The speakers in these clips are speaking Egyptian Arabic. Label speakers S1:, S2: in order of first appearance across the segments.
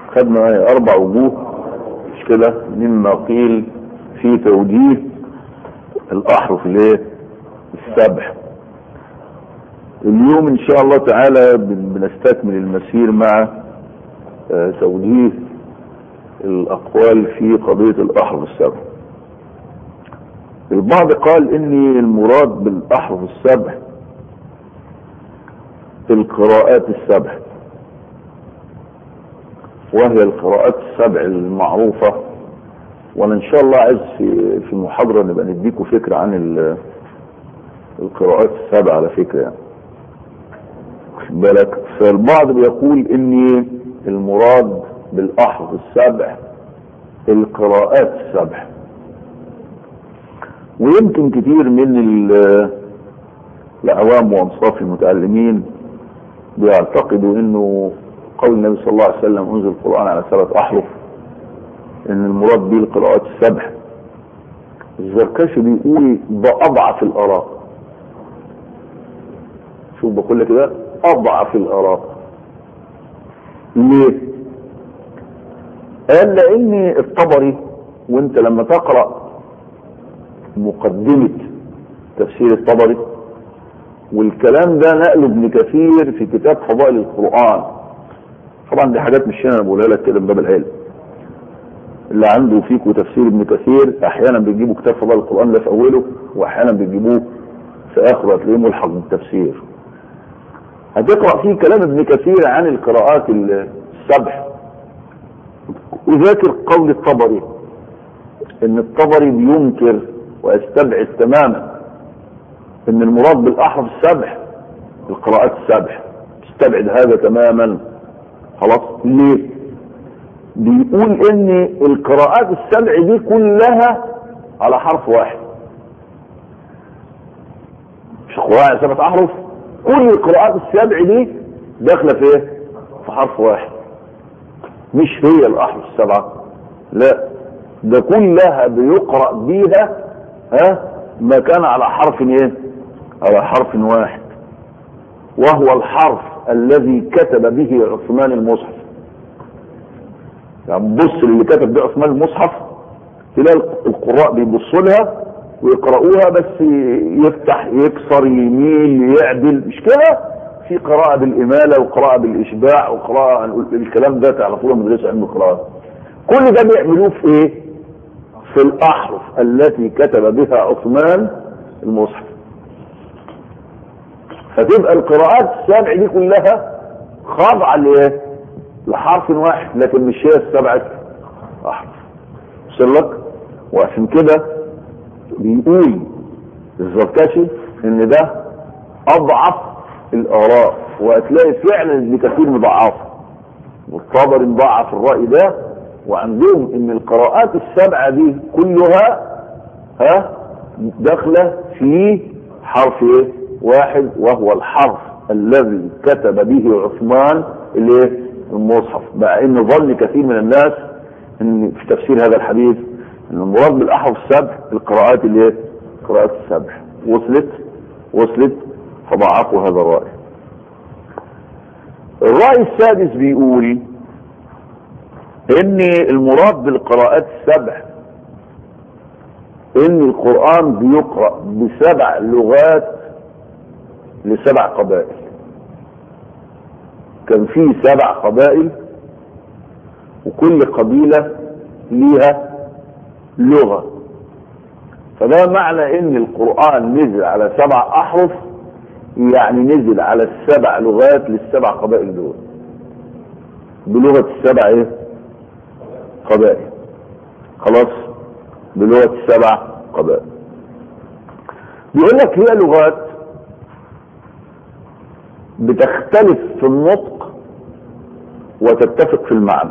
S1: خدنا ايه اربع وجوه مش كده مما قيل في توجيه الاحرف الايه السبع اليوم ان شاء الله تعالى بن- بنستكمل المسير مع آه، توجيه الاقوال في قضية الاحرف السبع البعض قال ان المراد بالاحرف السبع القراءات السبع وهي القراءات السبع المعروفة وانا ان شاء الله عايز في في المحاضرة نبقى نديكم فكرة عن ال- القراءات السبع على فكرة يعني واخد بالك فالبعض بيقول ان المراد بالاحرف السبع القراءات السبع ويمكن كتير من ال- العوام وانصاف المتعلمين بيعتقدوا انه قول النبي صلى الله عليه وسلم انزل القرآن على سبعة احرف ان المراد به القراءات السبع الزركشي بيقول ده اضعف الاراء شوف بقول لك كده اضعف الاراء ليه قال لان الطبري وانت لما تقرأ مقدمة تفسير الطبري والكلام ده نقله ابن كثير في كتاب فضائل القرآن طبعا دي حاجات مش انا بقولها لك كده من باب العلم اللي عنده فيكم تفسير ابن كثير احيانا بيجيبوا كتاب فضائل القرآن ده في اوله واحيانا بيجيبوه في اخره هتلاقيه ملحق بالتفسير هتقرأ فيه كلام ابن كثير عن القراءات السبع وذاكر قول الطبري ان الطبري بينكر ويستبعد تماما ان المراد بالاحرف السبع القراءات السبع استبعد هذا تماما خلاص ليه بيقول ان القراءات السبع دي كلها على حرف واحد مش قراءة على سبعة احرف كل القراءات السبع دي داخله في ايه في حرف واحد مش هي الاحرف السبعه لا ده كلها بيقرأ بيها ها ما كان على حرف ايه على حرف واحد وهو الحرف الذي كتب به عثمان المصحف يعني بص اللي كتب به عثمان المصحف تلاقي القراء بيبصوا لها ويقرأوها بس يفتح يكسر يميل يعدل مش كده في قراءة بالإمالة وقراءة بالإشباع وقراءة الكلام ده تعرفوه من مدرسة علم القراءة كل ده بيعملوه في ايه في الاحرف التي كتب بها عثمان المصحف فتبقى القراءات السبع دي كلها خاضعة لايه لحرف واحد لكن مش هي السبعة احرف وصل لك وعشان كده بيقول الزركشي ان ده اضعف الاراء وهتلاقي فعلا ابن كثير مضاعفه والطبري مضاعف الراي ده وعندهم ان القراءات السبعة دي كلها ها داخلة في حرف ايه واحد وهو الحرف الذي كتب به عثمان الايه المصحف مع ان ظن كثير من الناس ان في تفسير هذا الحديث ان المراد بالاحرف السبع القراءات الايه القراءات السبع وصلت وصلت فضعفوا هذا الرأي الرأي السادس بيقول ان المراد بالقراءات السبع ان القرآن بيقرأ بسبع لغات لسبع قبائل كان في سبع قبائل وكل قبيلة ليها لغة فده معنى ان القرآن نزل على سبع احرف يعني نزل على السبع لغات للسبع قبائل دول بلغة السبع ايه قبائل خلاص بلغة السبع قبائل بيقول لك هي لغات بتختلف في النطق وتتفق في المعنى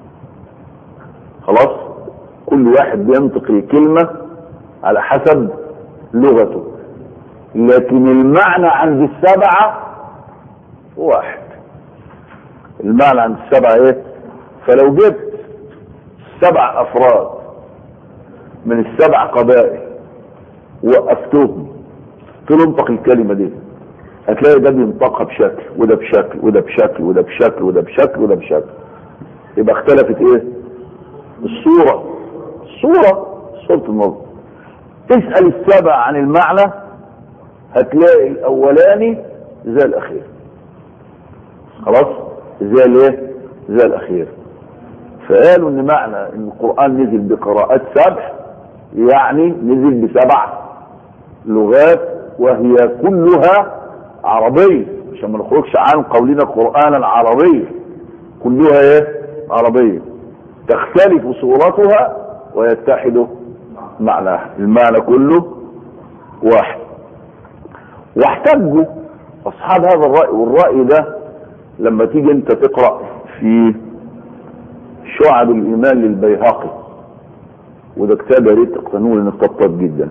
S1: خلاص كل واحد بينطق الكلمة على حسب لغته لكن المعنى عند السبعة واحد المعنى عند السبعة ايه فلو جبت سبع افراد من السبع قبائل وقفتهم تنطق الكلمة دي هتلاقي ده بينطقها بشكل وده بشكل وده بشكل وده بشكل وده بشكل وده بشكل يبقى اختلفت ايه الصورة الصورة صورة النظر تسأل السبع عن المعنى هتلاقي الاولاني زي الاخير خلاص زي الايه زي الاخير فقالوا ان معنى ان القرآن نزل بقراءات سبع يعني نزل بسبع لغات وهي كلها عربية عشان ما نخرجش عن قولنا قرآنا عربيا كلها ايه عربية تختلف صورتها ويتحد معناها المعنى كله واحد واحتجوا اصحاب هذا الرأي والرأي ده لما تيجي انت تقرأ في شعب الايمان للبيهقي وده كتاب يا ريت تقتنوه لانه كتاب طيب جدا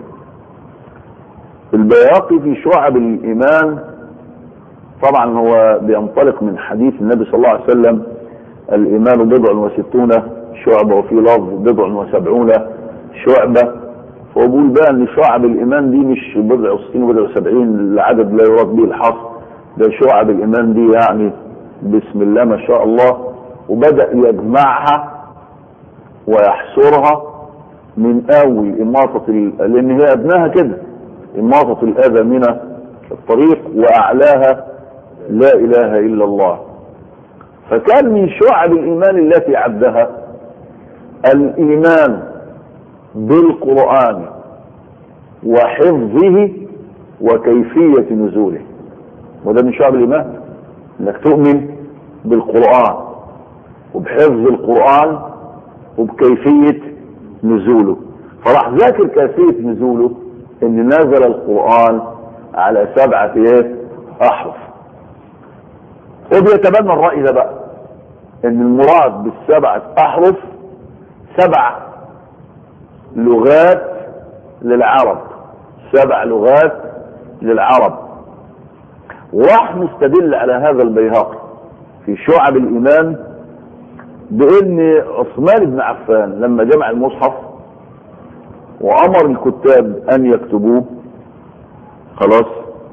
S1: البيهقي في شعب الايمان طبعا هو بينطلق من حديث النبي صلى الله عليه وسلم الايمان بضع وستون شعبة وفي لفظ بضع وسبعون شعبة فهو بيقول بقى ان شعب الايمان دي مش بضع وستين وبضع وسبعين العدد لا يراد به الحصر ده شعب الايمان دي يعني بسم الله ما شاء الله وبدأ يجمعها ويحصرها من اول اماطة ال- لان هي ابنها كده اماطة الاذى من الطريق واعلاها لا اله الا الله فكان من شعب الايمان التي عدها الايمان بالقرآن وحفظه وكيفية نزوله وده من شعب الايمان انك تؤمن بالقرآن وبحفظ القرآن وبكيفية نزوله فراح ذاكر كيفية نزوله ان نزل القرآن على سبعة ايه احرف وبيتبنى الرأي ده بقى ان المراد بالسبعة احرف سبع لغات للعرب سبع لغات للعرب وراح مستدل على هذا البيهقي في شعب الايمان بان عثمان بن عفان لما جمع المصحف وامر الكتاب ان يكتبوه خلاص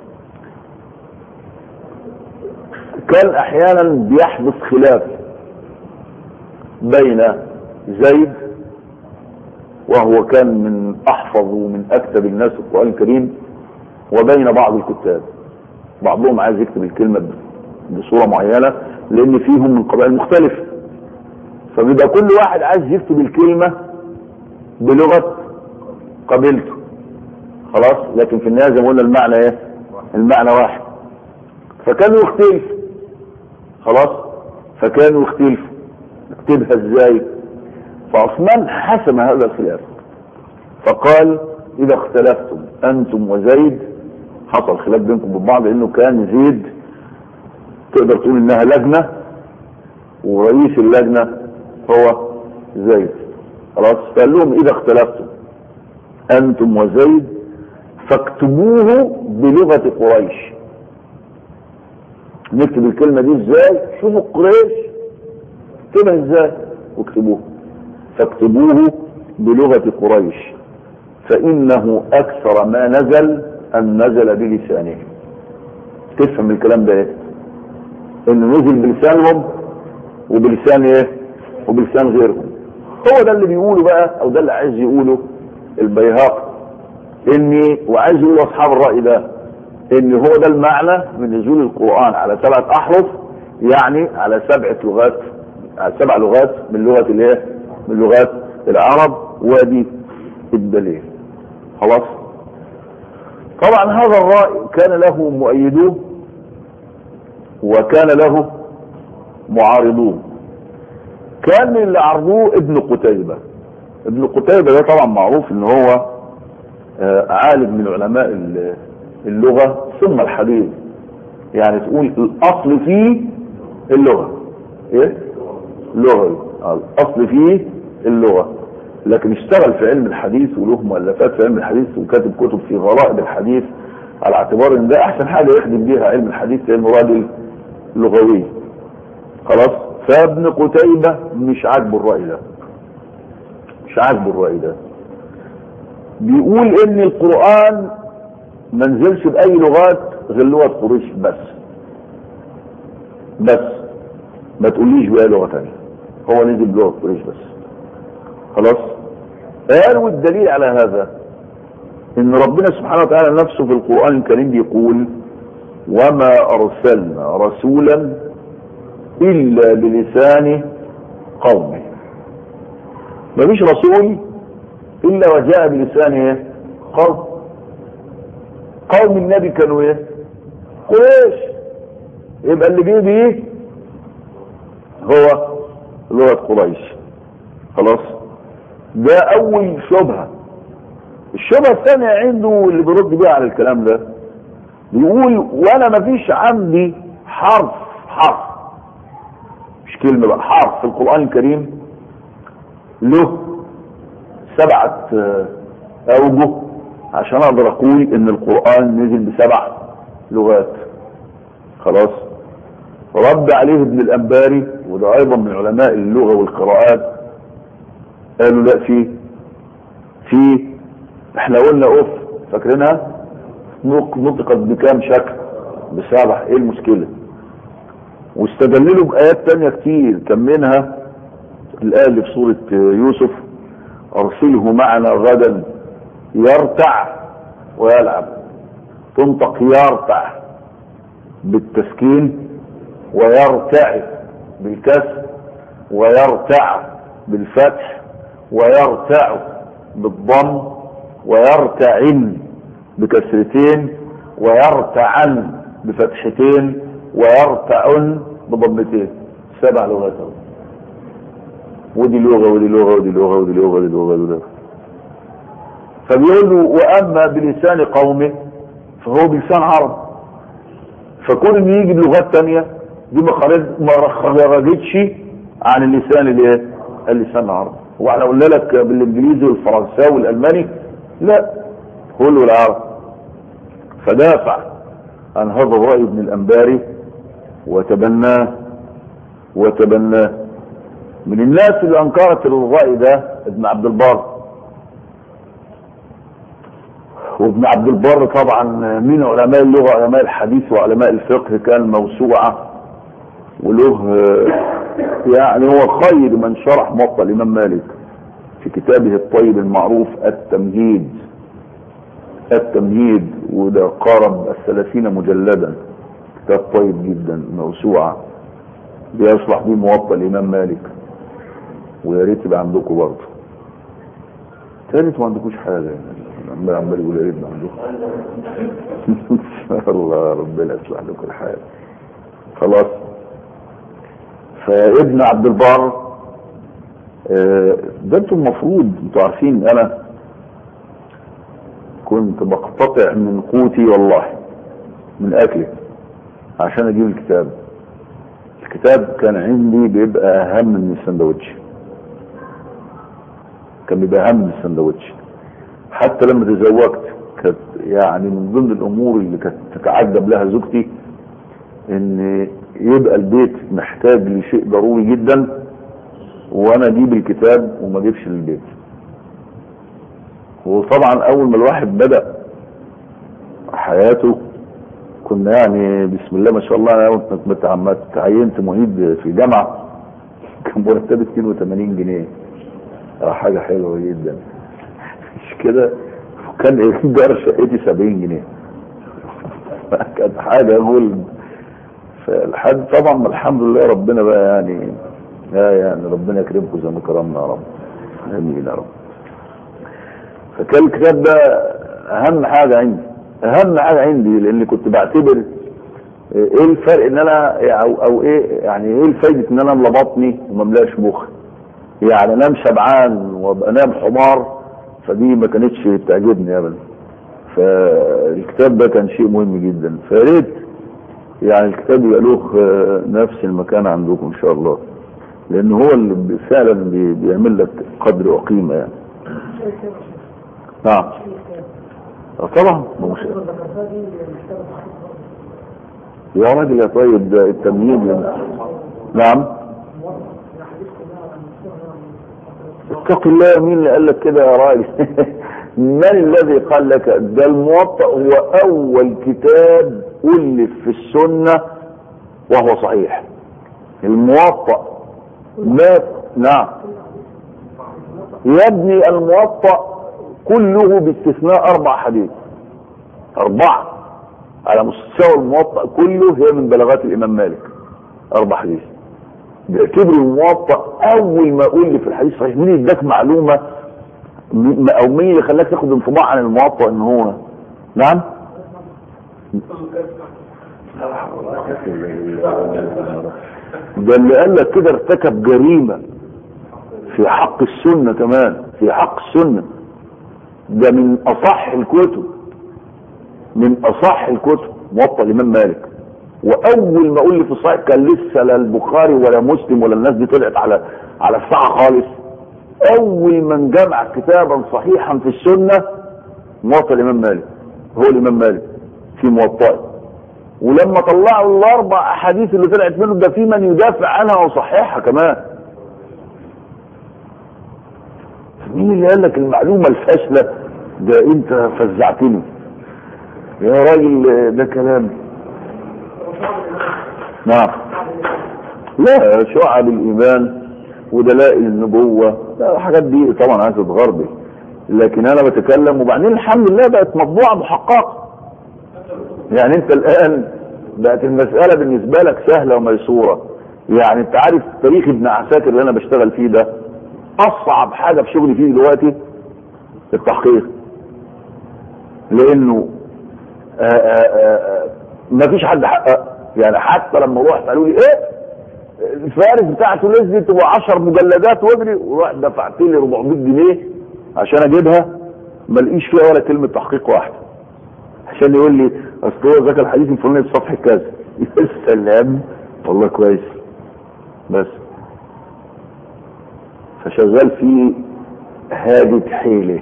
S1: كان احيانا بيحدث خلاف بين زيد وهو كان من احفظ ومن اكتب الناس القران الكريم وبين بعض الكتاب بعضهم عايز يكتب الكلمه بصوره معينه لان فيهم من قبائل مختلفه فبيبقى كل واحد عايز يكتب الكلمه بلغه قبيلته خلاص لكن في النهايه زي ما قلنا المعنى ايه المعنى واحد فكانوا يختلفوا خلاص فكانوا يختلفوا اكتبها ازاي فعثمان حسم هذا الخلاف فقال اذا اختلفتم انتم وزيد حصل خلاف بينكم وبين بعض لانه كان زيد تقدر تقول انها لجنه ورئيس اللجنه هو زيد خلاص فقال لهم اذا اختلفتم انتم وزيد فاكتبوه بلغه قريش نكتب الكلمه دي ازاي شوفوا قريش اكتبها ازاي واكتبوها فاكتبوه بلغه قريش فانه اكثر ما نزل ان نزل بلسانهم تفهم الكلام ده ايه انه نزل بلسانهم وبلسان ايه وبلسان غيرهم هو ده اللي بيقوله بقى او ده اللي عايز يقوله البيهقي اني وعايز يقول اصحاب الراي ده ان هو ده المعنى من نزول القران على سبعه احرف يعني على سبعه لغات على سبع لغات من لغه الايه من لغات العرب وادي الدليل خلاص طبعا هذا الراي كان له مؤيدوه وكان له معارضوه كان اللي عرضوه ابن قتيبة ابن قتيبة ده طبعا معروف ان هو آه، عالم من علماء ال- اللغة ثم الحديث يعني تقول الاصل فيه اللغة ايه لغوي آه، الاصل فيه اللغة لكن اشتغل في علم الحديث وله مؤلفات في علم الحديث وكاتب كتب في غرائب الحديث على اعتبار ان ده احسن حاجة يخدم بيها علم الحديث لانه راجل لغوي خلاص فابن قتيبة مش عاجبه الرأي ده مش عاجبه الرأي ده بيقول ان القرآن ما نزلش بأي لغات غير لغة قريش بس بس ما تقوليش بأي لغة تانية هو نزل بلغة قريش بس خلاص قال والدليل على هذا ان ربنا سبحانه وتعالى نفسه في القرآن الكريم بيقول وما ارسلنا رسولا الا بلسان قومه مفيش رسول الا وجاء بلسان ايه قوم قوم النبي كانوا ايه قريش يبقى اللي جه بيه هو لغة قريش خلاص ده اول شبهة الشبهة الثانية عنده اللي بيرد بيها على الكلام ده بيقول وانا مفيش عندي حرف حرف مش كلمة بقى حرف في القرآن الكريم له سبعة اوجه عشان اقدر اقول ان القرآن نزل بسبع لغات خلاص رد عليه ابن الانباري وده ايضا من علماء اللغة والقراءات قالوا لا في في احنا قلنا اوف فاكرينها نطقت بكام شكل بسبع ايه المشكلة واستدللوا بآيات تانية كتير كان منها الآية اللي في سورة يوسف أرسله معنا غدا يرتع ويلعب تنطق يرتع بالتسكين ويرتع بالكسر ويرتع بالفتح ويرتع بالضم ويرتعن بكسرتين ويرتعن بفتحتين ويرتعن بضمتين سبع لغات ودي لغة ودي لغة ودي لغة ودي لغة ودي لغة ودي لغة فبيقول له واما بلسان قومه فهو بلسان عرب فكون ان يجي بلغات تانية دي ما خرج ما خرجتش عن اللسان الايه اللسان العربي واحنا قلنا لك بالانجليزي والفرنساوي والالماني لا كله العرب فدافع عن هذا الراي ابن الانباري وتبناه وتبناه من الناس اللي انكرت الراي ده ابن عبد البر وابن عبد البر طبعا من علماء اللغه علماء الحديث وعلماء الفقه كان موسوعه وله يعني هو خير من شرح موطأ الامام مالك في كتابه الطيب المعروف التمهيد التمهيد وده قارب الثلاثين مجلدا كتاب طيب جدا موسوعة بيشرح بيه موطأ الامام مالك ويا ريت يبقى عندكم برضه تالت ما عندكوش حاجه يعني عمال يقول يا ريت ما عندكم الله ربنا يصلح لكم الحال خلاص فابن عبد البر ده انتم المفروض انتوا عارفين انا كنت بقتطع من قوتي والله من اكلي عشان اجيب الكتاب الكتاب كان عندي بيبقى اهم من السندوتش كان بيبقى اهم من السندوتش حتى لما تزوجت كانت يعني من ضمن الامور اللي كانت تتعجب لها زوجتي ان يبقى البيت محتاج لشيء ضروري جدا وانا اجيب الكتاب وما اجيبش للبيت وطبعا اول ما الواحد بدا حياته كنا يعني بسم الله ما شاء الله انا تعينت معيد في جامعه كان مرتبي 82 جنيه حاجه حلوه جدا مش كده كان ايجار شقتي 70 جنيه كانت حاجه غلب فالحد طبعا الحمد لله ربنا بقى يعني يا يعني ربنا يكرمكم زي ما كرمنا يا رب امين يا رب فكان الكتاب ده اهم حاجه عندي اهم حاجه عندي لان كنت بعتبر ايه الفرق ان انا او, أو ايه يعني ايه الفايده ان انا املى بطني وما املاش مخي يعني انام شبعان وابقى انام حمار فدي ما كانتش بتعجبني ابدا فالكتاب ده كان شيء مهم جدا فريت يعني الكتاب يبقى له نفس المكان عندكم ان شاء الله لان هو اللي فعلا بيعمل لك قدر وقيمه يعني نعم طبعا مش يا راجل يا طيب ده التمييز نعم اتق الله مين اللي قال لك كده يا راجل من الذي قال لك ده الموطأ هو اول كتاب ألف في السنة وهو صحيح الموطأ لا نعم يبني الموطأ كله باستثناء أربع حديث أربعة على مستوى الموطأ كله هي من بلاغات الإمام مالك أربع حديث بيعتبر الموطأ أول ما أقول لي في الحديث صحيح مين اداك معلومة م- أو مين اللي خلاك تاخد انطباع عن الموطأ إن هو نعم ده اللي قال لك كده ارتكب جريمة في حق السنة كمان في حق السنة ده من أصح الكتب من أصح الكتب موطأ الإمام مالك وأول ما أقول لي في الصحيح كان لسه لا البخاري ولا مسلم ولا الناس دي طلعت على على الساعة خالص أول من جمع كتابا صحيحا في السنة موطأ الإمام مالك هو الإمام مالك في موطئه ولما طلعوا الاربع احاديث اللي طلعت منه ده في من يدافع عنها وصححها كمان مين اللي قال لك المعلومه الفاشله ده انت فزعتني يا راجل ده كلام نعم لا شعب الايمان ودلائل النبوه لا الحاجات دي طبعا عايزه تغربي لكن انا بتكلم وبعدين الحمد لله بقت مطبوعه محققه يعني انت الان بقت المسألة بالنسبة لك سهلة وميسورة يعني انت عارف تاريخ ابن عساكر اللي انا بشتغل فيه ده اصعب حاجة في شغلي فيه دلوقتي التحقيق لانه ما فيش حد حقق يعني حتى لما رحت قالوا لي ايه الفارس بتاعته نزلت تبقى 10 مجلدات واجري ورحت دفعت لي 400 جنيه عشان اجيبها ما لقيش فيها ولا كلمة تحقيق واحدة عشان يقول لي اصل هو ذاكر الحديث الفلاني في صفحه كذا يا سلام والله كويس بس فشغال في هادة حيلة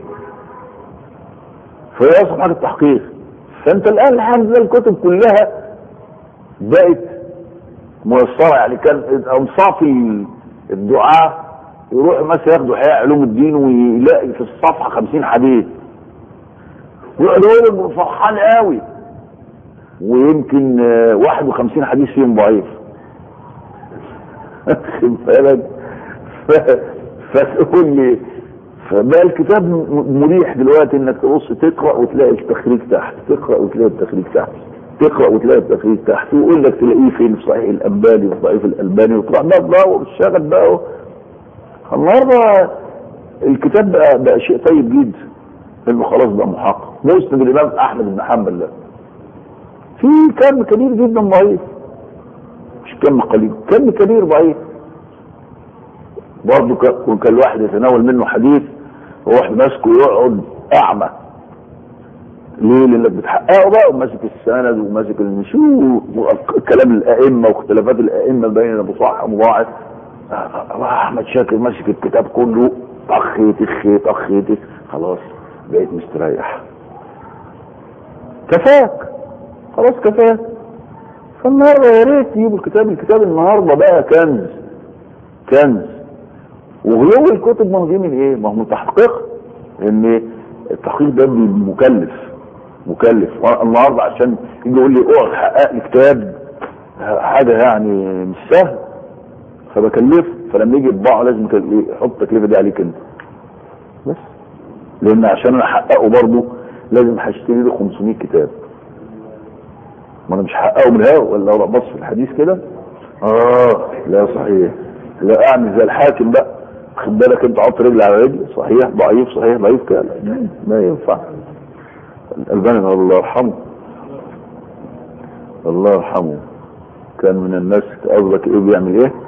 S1: فهي اصلا حاجه التحقيق فانت الان الحمد لله الكتب كلها بقت ميسره يعني كان انصاف الدعاء يروح مثلا ياخدوا احياء علوم الدين ويلاقي في الصفحه 50 حديث ويقعد يقول فرحان قوي ويمكن 51 حديث فيهم ضعيف خد بالك فتقول لي فبقى الكتاب مريح دلوقتي انك تبص تقرا وتلاقي التخريج تحت تقرا وتلاقي التخريج تحت تقرا وتلاقي التخريج تحت ويقول لك تلاقيه فين في صحيح الالباني وفي ضعيف الالباني وتروح بقى تدور وتشتغل بقى النهارده الكتاب بقى, بقى شيء طيب جدا انه خلاص بقى محقق مسلم الامام احمد بن حنبل ده في كم كبير جدا ضعيف مش كم قليل كم كبير ضعيف برضه كان الواحد يتناول منه حديث ويروح ماسكه يقعد اعمى ليه لانك بتحققه بقى وماسك السند وماسك المشو كلام الائمه واختلافات الائمه بين ابو صالح ومضاعف احمد شاكر ماسك الكتاب كله طخ تخ طخ تخ خلاص بقيت مستريح كفاك خلاص كفاك فالنهارده يا ريت يجيبوا الكتاب الكتاب النهارده بقى كنز كنز وغلو الكتب ما هو جه من ايه؟ ما هو من تحقيق ان التحقيق ده مكلف مكلف النهارده عشان يجي يقول لي اقعد حقق لي كتاب حاجه يعني مش سهل فبكلفه فلما يجي يطبعه لازم يحط التكلفه دي عليك انت بس لان عشان انا احققه برضه لازم هشتري له 500 كتاب ما انا مش هحققه من الهوا ولا لو بص في الحديث كده اه لا صحيح لا اعمل زي الحاكم بقى خد بالك انت حط رجل على رجل صحيح ضعيف صحيح ضعيف كده ما ينفع الالباني الله يرحمه الله يرحمه كان من الناس قصدك ايه بيعمل ايه؟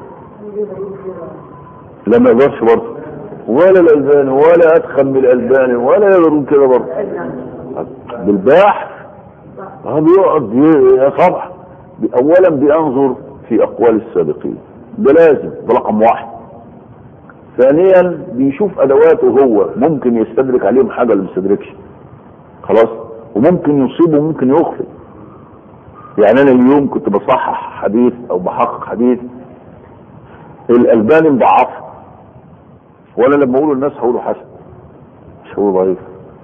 S1: لا ما يقدرش برضه ولا الالباني ولا ادخل من الالباني ولا يقدرون كده برضه بالباحث اه بيقعد يا طبعا اولا بينظر في اقوال السابقين ده لازم ده رقم واحد ثانيا بيشوف ادواته هو ممكن يستدرك عليهم حاجه اللي ما يستدركش خلاص وممكن يصيب وممكن يخطئ يعني انا اليوم كنت بصحح حديث او بحقق حديث الالباني مضعفه وانا لما اقوله الناس هقوله حسن مش هقوله ضعيف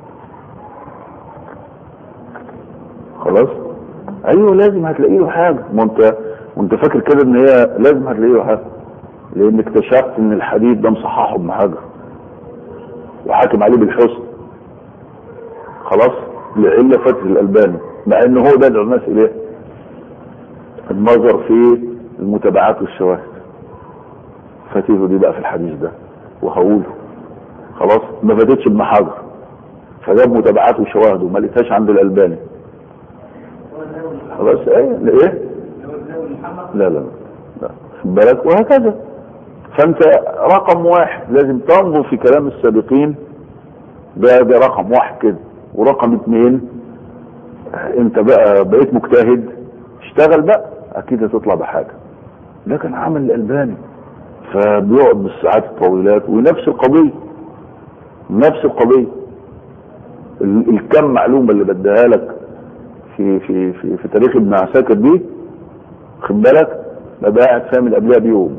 S1: خلاص ايوه لازم هتلاقي له حاجه ما انت وانت فاكر كده ان هي لازم هتلاقي له حاجه لان اكتشفت ان الحديث ده مصححه ابن حجر وحاكم عليه بالحسن خلاص لعله فتح الالباني مع ان هو ده اللي الناس اليه النظر في المتابعات والشواهد فاتيته دي بقى في الحديث ده وهقوله خلاص ما فاتتش ابن حجر فجاب متابعات وشواهد وما لقيتهاش عند الالباني خلاص ايه ايه لا لا لا خد بالك وهكذا فانت رقم واحد لازم تنظر في كلام السابقين ده ده رقم واحد كده ورقم اتنين انت بقى بقيت مجتهد اشتغل بقى اكيد هتطلع بحاجه ده كان عمل الالباني فبيقعد بالساعات الطويلات ونفس القضيه نفس القضيه ال- الكم معلومه اللي بديها لك في في في في تاريخ ابن عساكر دي خد بالك ببقى قاعد فاهم اللي قبلها بيوم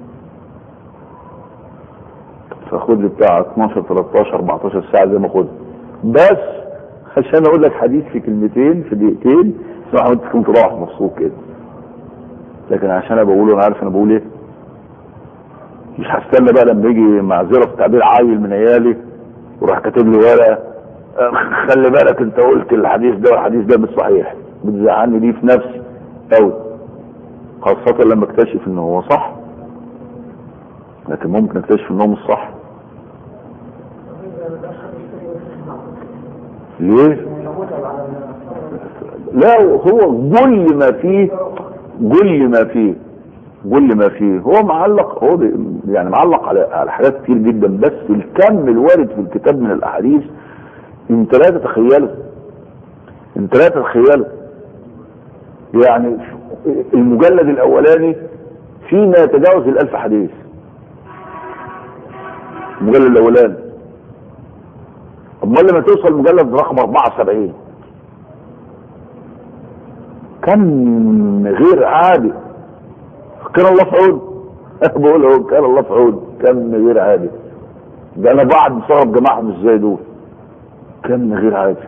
S1: فخد لي بتاع 12 13 14 ساعه زي ما خد بس عشان اقول لك حديث في كلمتين في دقيقتين صراحه انت كنت رايح مبسوط كده لكن عشان انا بقوله انا عارف انا بقول ايه مش هستنى بقى لما يجي معذره في تعبير عيل من عيالي وراح كاتب لي ورقه آه، خلي بالك انت قلت الحديث ده والحديث ده مش صحيح بتزعلني دي في نفسي قوي خاصة لما اكتشف ان هو صح لكن ممكن اكتشف ان هو مش صح ليه؟ لا هو كل ما فيه كل ما فيه كل ما فيه هو معلق هو بي- يعني معلق على على حاجات كتير جدا بس الكم الوارد في الكتاب من الاحاديث انت لا تتخيله انت لا تتخيله يعني المجلد الاولاني فيه ما يتجاوز الالف حديث المجلد الاولاني امال لما توصل مجلد رقم 74 كم غير عادي كان الله في عون بقول اهو كان الله في عون كم غير عادي ده انا بعد بصرف جماعهم ازاي دول كم غير عادي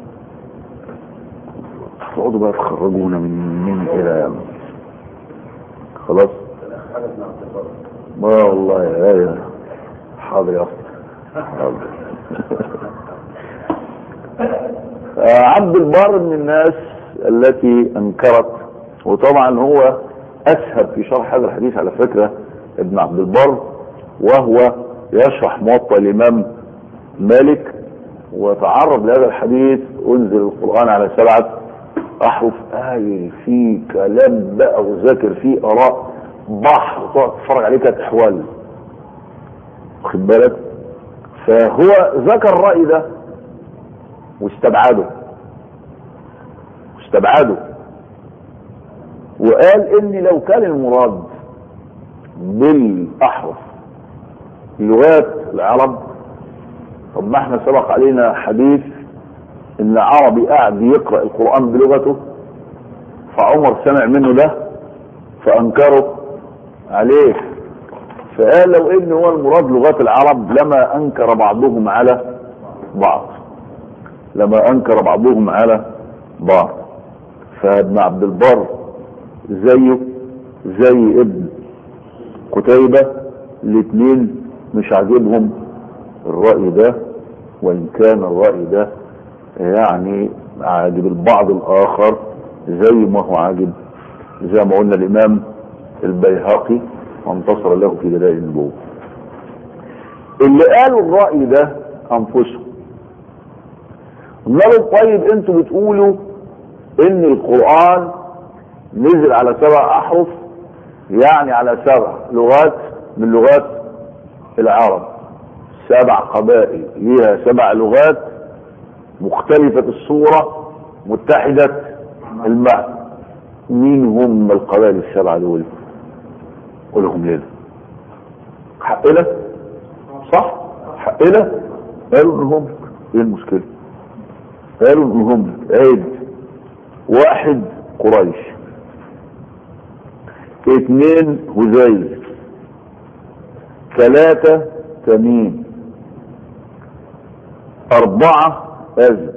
S1: تقعدوا بقى تخرجونا من من الى يوم. خلاص ما والله يا يا حاضر يا اسطى حاضر آه، عبد البر من الناس التي انكرت وطبعا هو اسهب في شرح هذا الحديث على فكره ابن عبد البر وهو يشرح موطأ الامام مالك وتعرض لهذا الحديث انزل القران على سبعه احرف قايل فيه كلام بقى وذاكر فيه اراء بحر تقعد تتفرج عليه كتحوال واخد بالك فهو ذكر الراي ده واستبعده واستبعده وقال ان لو كان المراد بالاحرف لغات العرب طب ما احنا سبق علينا حديث ان عربي قاعد يقرا القران بلغته فعمر سمع منه ده فانكره عليه فقال لو ان هو المراد لغات العرب لما انكر بعضهم على بعض لما انكر بعضهم على بعض فابن عبد البر زيه زي ابن قتيبة الاثنين مش عاجبهم الرأي ده وإن كان الرأي ده يعني عاجب البعض الآخر زي ما هو عاجب زي ما قلنا الإمام البيهقي وانتصر له في دلائل النبوة اللي قالوا الرأي ده أنفسهم قالوا طيب انتوا بتقولوا ان القرآن نزل على سبع احرف يعني على سبع لغات من لغات العرب سبع قبائل ليها سبع لغات مختلفة الصورة متحدة المعنى مين هم القبائل السبعة دول قولهم لنا حقنا صح حقنا قالوا ان هم ايه المشكلة قالوا ان هم عيد واحد قريش اثنين هزيل ثلاثة تميم أربعة أزد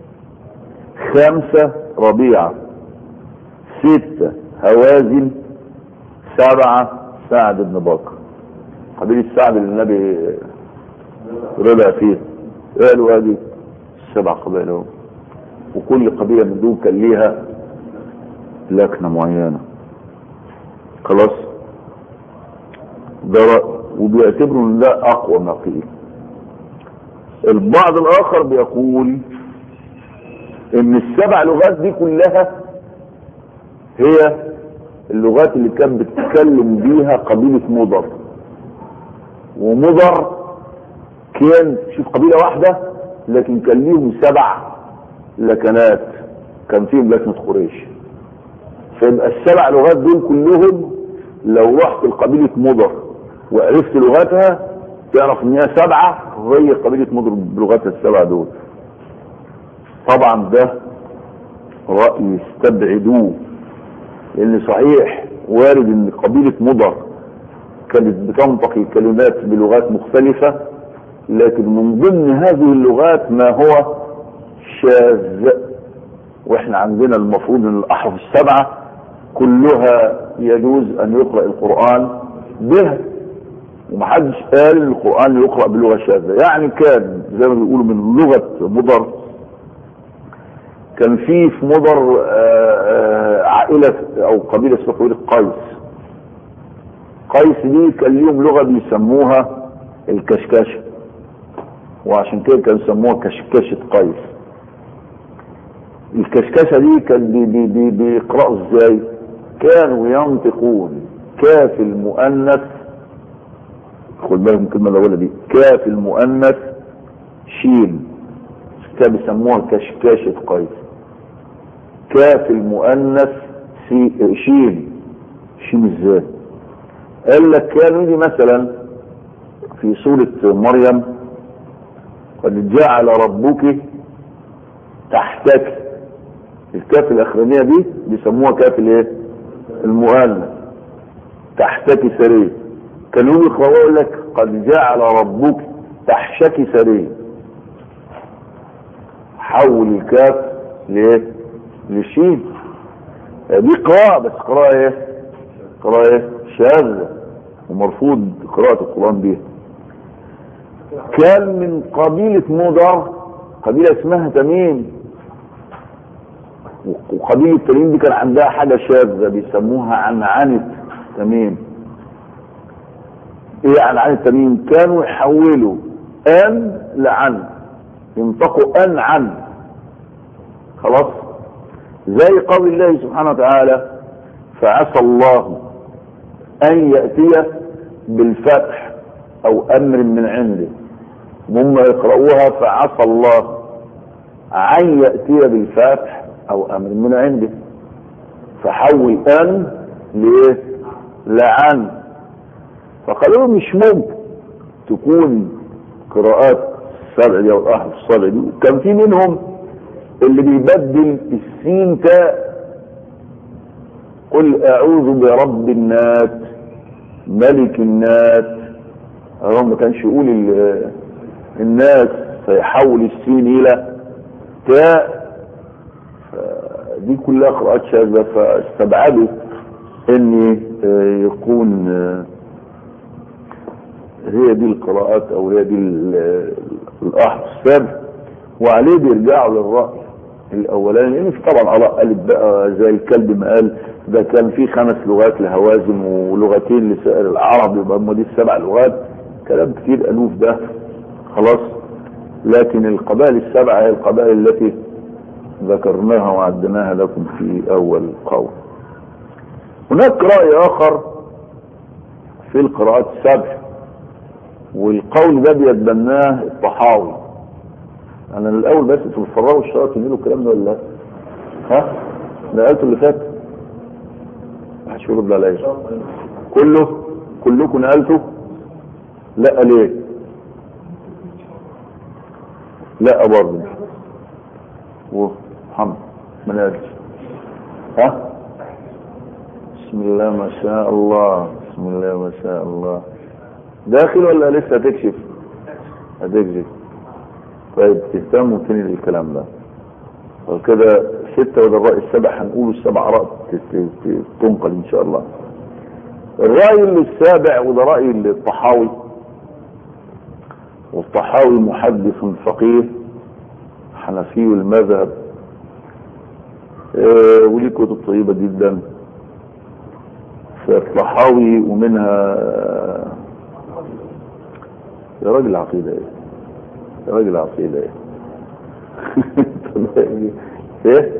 S1: خمسة ربيعة ستة هوازن سبعة سعد بن بكر قبيلة سعد اللي النبي ربع فيه قالوا هذه السبع قبائل اهو وكل قبيلة من دول كان ليها لكنة معينة خلاص ده رأي وبيعتبروا ان ده اقوى ما قيل البعض الاخر بيقول ان السبع لغات دي كلها هي اللغات اللي كان بتتكلم بيها قبيلة مضر ومضر كان شوف قبيلة واحدة لكن كان ليهم سبع لكنات كان فيهم لكنة قريش فيبقى السبع لغات دول كلهم لو رحت لقبيلة مضر وعرفت لغتها تعرف ان هي سبعة وهي قبيلة مضر بلغتها السبعة دول طبعا ده رأي استبعدوه لان صحيح وارد ان قبيلة مضر كانت بتنطق الكلمات بلغات مختلفة لكن من ضمن هذه اللغات ما هو شاذ واحنا عندنا المفروض ان الاحرف السبعة كلها يجوز ان يقرأ القرآن بها ومحدش قال ان القرآن يقرأ بلغة شاذة يعني كان زي ما بيقولوا من لغة مضر كان في في مضر عائلة او قبيلة اسمها قبيلة قيس قيس دي كان ليهم لغة بيسموها الكشكشة وعشان كده كانوا يسموها كشكشة قيس الكشكشة دي كان بي بي بي بيقرأوا ازاي كانوا ينطقون كاف المؤنث خد بالك من الكلمة الأولى دي كاف المؤنث شين كانوا بيسموها كشكاشة قيس كاف المؤنث شين شين ازاي قال لك كان يجي مثلا في سورة مريم قد جعل ربك تحتك الكاف الاخرانية دي بيسموها كاف الايه المؤنث تحتك سرير كانوا يقرأوا يقول لك قد جعل ربك تحشك سرير حول الكاف لايه للشين دي قراءة بس قراءة ايه قراءة ايه شاذة ومرفوض قراءة القرآن بيها كان من قبيلة مضر قبيلة اسمها تميم وقبيلة تميم دي كان عندها حاجة شاذة بيسموها عنعنة تميم ايه عنعنة تميم كانوا يحولوا ان لعن ينطقوا ان عن خلاص زي قول الله سبحانه وتعالى فعسى الله ان يأتي بالفتح او امر من عنده هم يقرأوها فعسى الله ان يأتي بالفتح او امر من عنده فحول ان لايه لعن فقالوا مش ممكن تكون قراءات السبع دي او الاحرف السبع دي كان في منهم اللي بيبدل السين تاء قل اعوذ برب الناس ملك الناس هو ما كانش يقول الناس فيحول السين الى تاء دي كلها قراءات شاذة فاستبعدوا ان يكون هي دي القراءات او هي دي الاحرف السبع وعليه بيرجعوا للرأي الاولاني لان في طبعا اراء قالت بقى زي الكلب ما قال ده كان في خمس لغات لهوازن ولغتين لسائر العرب يبقى هم دي السبع لغات كلام كتير الوف ده خلاص لكن القبائل السبعه هي القبائل التي ذكرناها وعدناها لكم في اول قول هناك راي اخر في القراءات السبع والقول ده بيتبناه الطحاوي انا الاول بس انتوا بتفرغوا الشرط تنزلوا الكلام ده ولا لا ها نقلته اللي فات محدش يرد عليا كله كلكم نقلته لا ليه لا برضه ومحمد ما نقلش ها بسم الله ما شاء الله بسم الله ما شاء الله داخل ولا لسه هتكشف هتكشف طيب تهتموا تاني للكلام ده وكده ستة وده الرأي السبع هنقول السبع رأي تنقل ان شاء الله الرأي اللي السابع وده رأي الطحاوي والطحاوي محدث فقيه حنفي المذهب آه، وليه كتب طيبة جدا فالطحاوي ومنها يا راجل عقيدة ايه يا راجل عقيدة ايه ايه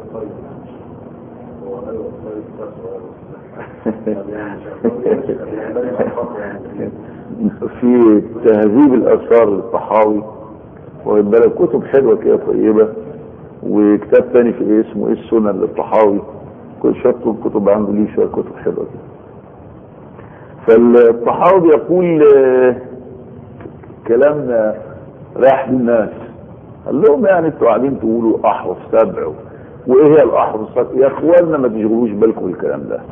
S1: في تهذيب الاثار للطحاوي واخد بالك كتب حلوه كده طيبه وكتاب تاني في ايه اسمه ايه السنن للطحاوي كل شويه كتب عنده ليه شويه كتب حلوه كده فالطحاوي يقول آه، كلامنا رايح للناس قال لهم يعني انتوا قاعدين تقولوا احرف سبع وايه هي الاحرف السبع يا اخوانا ما تشغلوش بالكم الكلام ده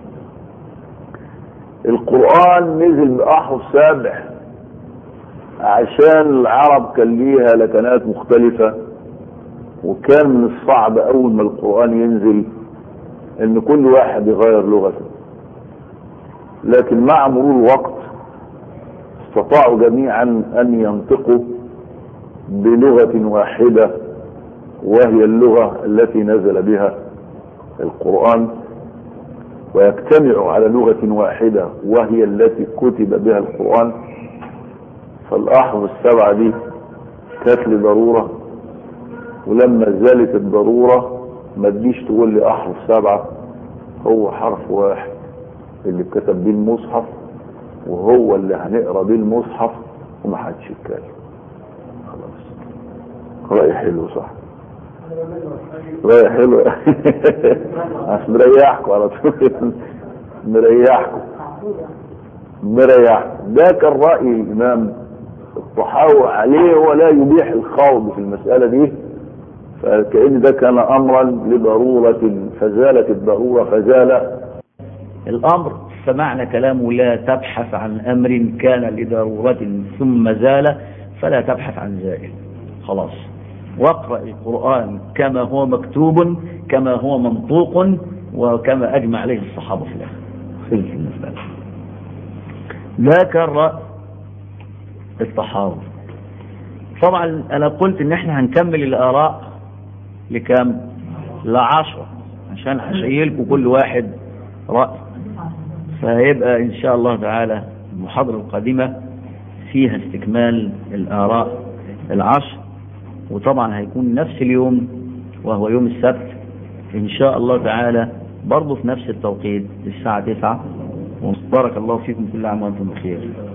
S1: القرآن نزل بأحرف سابع عشان العرب كان ليها لكنات مختلفة وكان من الصعب أول ما القرآن ينزل إن كل واحد يغير لغته لكن مع مرور الوقت استطاعوا جميعا أن ينطقوا بلغة واحدة وهي اللغة التي نزل بها القرآن ويجتمع على لغة واحدة وهي التي كتب بها القرآن فالأحرف السبعة دي كانت لضرورة ولما زالت الضرورة ما تجيش تقول لي أحرف سبعة هو حرف واحد اللي كتب بيه المصحف وهو اللي هنقرا بيه المصحف ومحدش يتكلم خلاص رأي حلو صح رأي حلو عشان مريحكم على طول مريحكم مريحكم ده كان رأي الإمام الطحاوي عليه ولا يبيح الخوض في المسألة دي فكأن ده كان أمرا لضرورة فزالت الضرورة فزال
S2: الأمر فمعنى كلامه لا تبحث عن أمر كان لضرورة ثم زال فلا تبحث عن زائل خلاص واقرأ القرآن كما هو مكتوب كما هو منطوق وكما أجمع عليه الصحابة في الآخر في المسألة لا كان الطحاوي طبعا أنا قلت إن إحنا هنكمل الآراء لكام لعشرة عشان هشيلكم كل واحد رأي فهيبقى إن شاء الله تعالى المحاضرة القادمة فيها استكمال الآراء العشر وطبعا هيكون نفس اليوم وهو يوم السبت إن شاء الله تعالى برضه في نفس التوقيت الساعة 9 وبارك الله فيكم كل عام وأنتم بخير